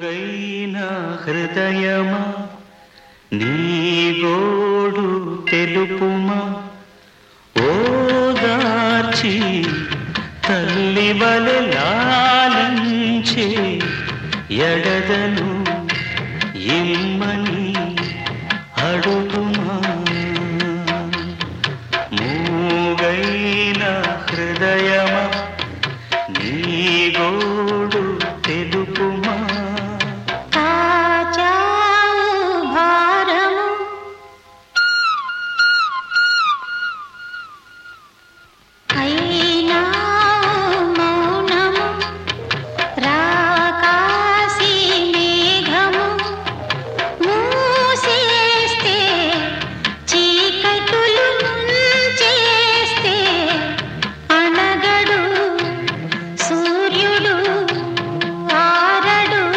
మూగైన హృదయమా నీ గోడు తెలుపుమా ఓదార్చి తల్లి వలె లాలించే ఎడదను ఇమ్మని అడుగుమా మూగైన హృదయమా నీ గోడు తెలుపుమా కాచావు భారము అయినా మౌనము రాకాసి మేఘము మూసేస్తే చీకటులు ముంచేస్తే అనగడు సూర్యుడు ఆరడు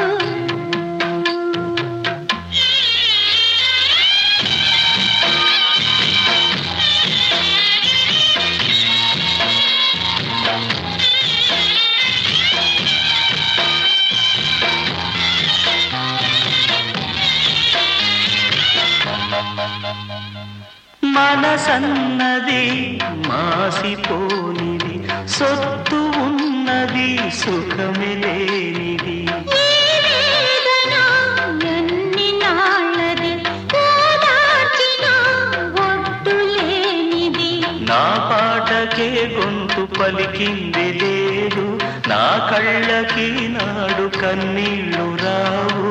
మనసన్నది మాసిపోనిది సొత్తు ఉన్నది సుఖమే లేనిది ఈ వేదన ఎన్ని నాళ్ళది ఓదార్చిన ఒడ్డు లేనిది నా పాటకే గొంతు పలికింది లేదు నా కళ్ళకి నాడు కన్నీళ్లు రావు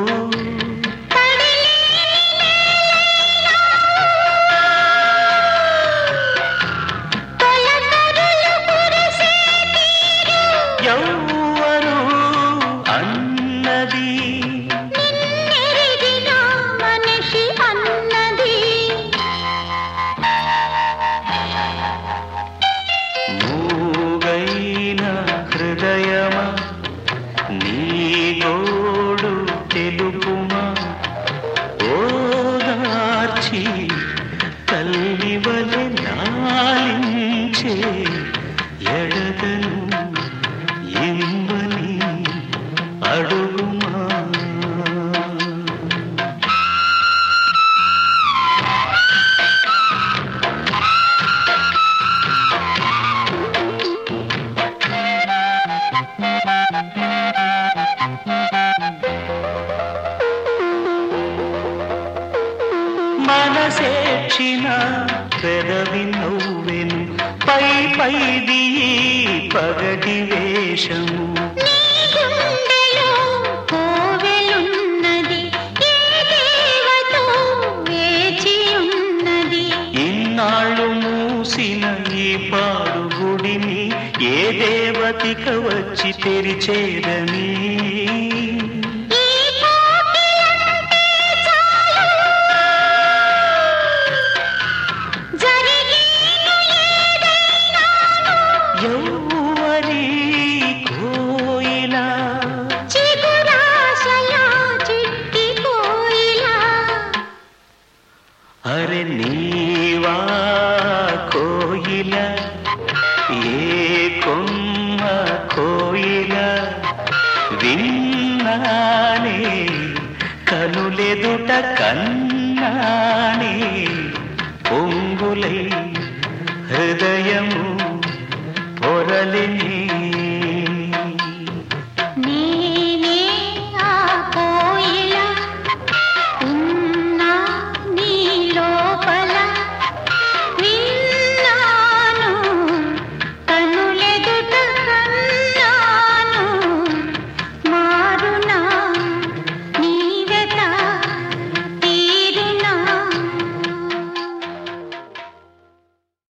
తొలకరులు కురిసే ఎవ్వరు అన్నది నిన్నెరిగిన మనిషి అన్నది మూగైన హృదయమా నీ గోడు తెలుపుమా ఓదార్చి తల్లి వలె లాలించే ఎడదను ఇమ్మని అడుగుమా మనసేక్షిన పెదవి నవ్వెను పై పైది ఈ పగటి వేషము గుండెలో కోవెలున్నది ఏ దేవతో వేచి ఉన్నది ఇన్నాళ్ళు మూసిన ఈ పాడు గుడిని ఏ దేవతిక వచ్చి తెరిచేదని ఈ కోకిలంటే చాలు జరిగేను ఏదైనాను ఎవ్వరి కోయిలా చిగురాశల చిట్టి కోయిలా అరె నీవా కోయిల ఏ కొమ్మ కోయిల విన్నానే కనులెదుట కన్నానే పొంగులై హృదయము పొరలిని